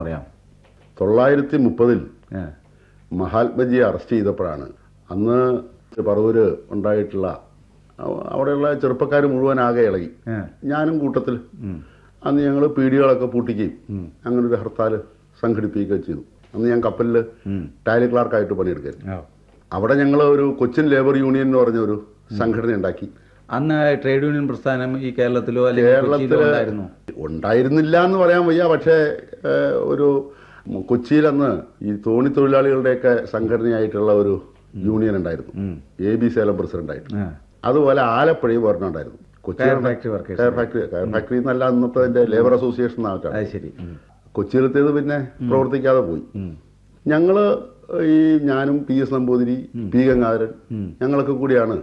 പറയാം തൊള്ളായിരത്തി മുപ്പതിൽ ഏ. മഹാത്മജിയെ അറസ്റ്റ് ചെയ്തപ്പോഴാണ് അന്ന് പറവൂര് ഉണ്ടായിട്ടുള്ള അവ- അവിടെയുള്ള ചെറുപ്പക്കാർ മുഴുവൻ ആകെ ഇളകി ഏ. ഞാനും കൂട്ടത്തിൽ ഉം. അന്ന് ഞങ്ങൾ പീടികളൊക്കെ പൂട്ടിക്കുകയും അങ്ങനെ ഒരു ഹർത്താൽ സംഘടിപ്പിക്കുകയും ചെയ്തു അന്ന് ഞാൻ കപ്പലിൽ ഉം. ടാലി ക്ലാർക്കായിട്ട് പണിയെടുക്കായിരുന്നു ഓ. അവിടെ ഞങ്ങൾ ഒരു കൊച്ചിൻ ലേബർ യൂണിയൻ എന്ന് പറഞ്ഞ ഒരു സംഘടന ഉണ്ടാക്കി അന്ന് ട്രേഡ് യൂണിയൻ പ്രസ്ഥാനം ഈ കേരളത്തിലോ അല്ലെങ്കിൽ കൊച്ചിയിലോ കേരളത്തില് ഉണ്ടായിരുന്നു ഉണ്ടായിരുന്നില്ല എന്ന് പറയാൻ വയ്യ പക്ഷേ ഏഹ്, ഒരു കൊച്ചിയിലന്ന് ഈ തോണി തൊഴിലാളികളുടെയൊക്കെ സംഘടനയായിട്ടുള്ള ഒരു യൂണിയൻ ഉണ്ടായിരുന്നു എ ബി സേലം പ്രസിഡന്റായിട്ട് ആ. അതുപോലെ ആലപ്പുഴയും ഒരെണ്ണം ഉണ്ടായിരുന്നു Kochi coir factory workers coir factory coir factory എന്നല്ല അന്നത്തെ ലേബർ അസോസിയേഷൻ എന്നായിട്ടാണ് അത് ശരി ഉം. കൊച്ചിയിലത്തേത് പിന്നെ പ്രവർത്തിക്കാതെ പോയി ഉം. ഞങ്ങള് ഈ ഞാനും P S Namboothiri P Gangadharan ഞങ്ങളൊക്കെ കൂടിയാണ്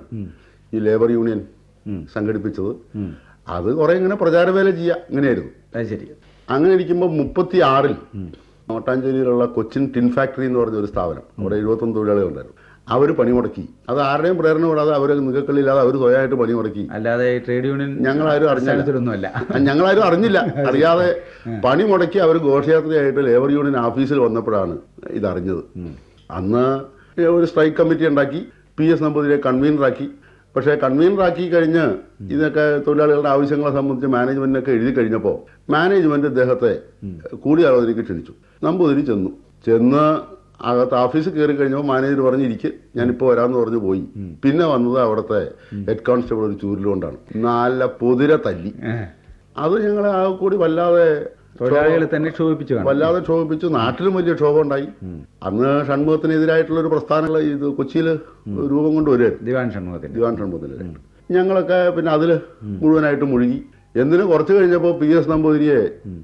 ഈ ലേബർ യൂണിയൻ സംഘടിപ്പിച്ചത് ഉം. അത് കുറെ ഇങ്ങനെ പ്രചാരവേല ചെയ്യുക ഇങ്ങനെയായിരുന്നു അത് ശരി അങ്ങനെ ഇരിക്കുമ്പോൾ മുപ്പത്തി ആറിൽ മട്ടാഞ്ചേരിയിലുള്ള കൊച്ചിൻ ടിൻ ഫാക്ടറി എന്ന് പറഞ്ഞ ഒരു സ്ഥാപനം അവിടെ എഴുപത്തൊന്ന് തൊഴിലാളികളുണ്ടായിരുന്നു അവർ പണിമുടക്കി അത് ആരുടെയും പ്രേരണ കൂടാതെ അവർ നികക്കളില്ലാതെ അവർ സ്വയമായിട്ട് പണിമുടക്കി അല്ലാതെ ഈ ട്രേഡ് യൂണിയൻ ഞങ്ങളാരും അറിഞ്ഞില്ല സ്ഥലത്തിലൊന്നുമല്ല ഞങ്ങളാരും അറിഞ്ഞില്ല അറിയാതെ പണി മുടക്കി അവർ ഘോഷയാത്രയായിട്ട് ലേബർ യൂണിയൻ ഓഫീസിൽ വന്നപ്പോഴാണ് ഇതറിഞ്ഞത് അന്ന് ഒരു സ്ട്രൈക്ക് കമ്മിറ്റി ഉണ്ടാക്കി പി എസ് നമ്പൂതിരിയെ കൺവീനറാക്കി പക്ഷേ കൺവീനറാക്കി കഴിഞ്ഞ് ഇതൊക്കെ തൊഴിലാളികളുടെ ആവശ്യങ്ങളെ സംബന്ധിച്ച് മാനേജ്മെന്റിനൊക്കെ എഴുതി കഴിഞ്ഞപ്പോൾ മാനേജ്മെന്റ് ഇദ്ദേഹത്തെ കൂടിയാലോചനയ്ക്ക് ക്ഷണിച്ചു നമ്പൂതിരി ചെന്നു ചെന്ന് അകത്ത് ഓഫീസിൽ കയറി കഴിഞ്ഞപ്പോൾ മാനേജർ പറഞ്ഞിരിക്കെ ഞാനിപ്പോൾ വരാമെന്ന് പറഞ്ഞു പോയി പിന്നെ വന്നത് അവിടുത്തെ ഹെഡ് കോൺസ്റ്റബിൾ ഒരു ചൂരിലുകൊണ്ടാണ് നല്ല പൊതിര തല്ലി ഏ. അത് ഞങ്ങളെ ആ കൂടി വല്ലാതെ തൊഴിലാളികളെ തന്നെ ക്ഷോഭിച്ചു കാണും വല്ലാതെ ക്ഷോഭിച്ചു നാട്ടിലും വലിയ ക്ഷോഭം ഉണ്ടായി അന്ന് ഷൺമുഖത്തിനെതിരായിട്ടുള്ള ഒരു പ്രസ്ഥാനങ്ങൾ ഇത് കൊച്ചിയിൽ രൂപം കൊണ്ടുവരുമായിരുന്നു ദിവാൻ ഷൺമുഖത്തിന്റെ ദിവാൻ ഷൺമുഖത്തിനെതിരായിട്ട് ഞങ്ങളൊക്കെ പിന്നെ അതിൽ മുഴുവനായിട്ട് മുഴുകി എന്തിനു കുറച്ച് കഴിഞ്ഞപ്പോൾ പി എസ് നമ്പൂതിരിയെ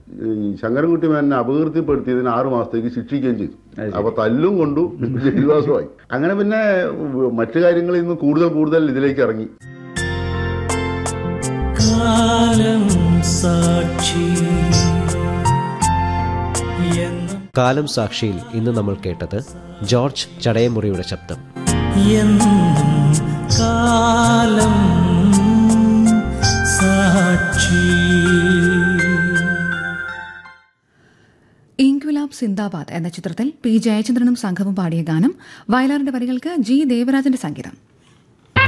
ഈ ശങ്കരൻകുട്ടി മേനെ അപകീർത്തിപ്പെടുത്തിയതിന് ആറു മാസത്തേക്ക് ശിക്ഷിക്കുകയും ചെയ്തു അപ്പൊ തല്ലും കൊണ്ടു ജയിൽവാസമായി അങ്ങനെ പിന്നെ മറ്റു കാര്യങ്ങളിൽ നിന്ന് കൂടുതൽ കൂടുതൽ ഇതിലേക്ക് ഇറങ്ങി കാലം സാക്ഷി എന്നും കാലം സാക്ഷിയിൽ ഇന്ന് നമ്മൾ കേട്ടത് ജോർജ് ചടയമുറിയുടെ ശബ്ദം എന്നും കാലം സാക്ഷി ഇൻക്വിലാബ് സിന്ദാബാദ് എന്ന ചിത്രത്തിൽ പി ജയചന്ദ്രനും സംഘവും പാടിയ ഗാനം വയലാറിന്റെ വരികൾക്ക് ജി ദേവരാജന്റെ സംഗീതം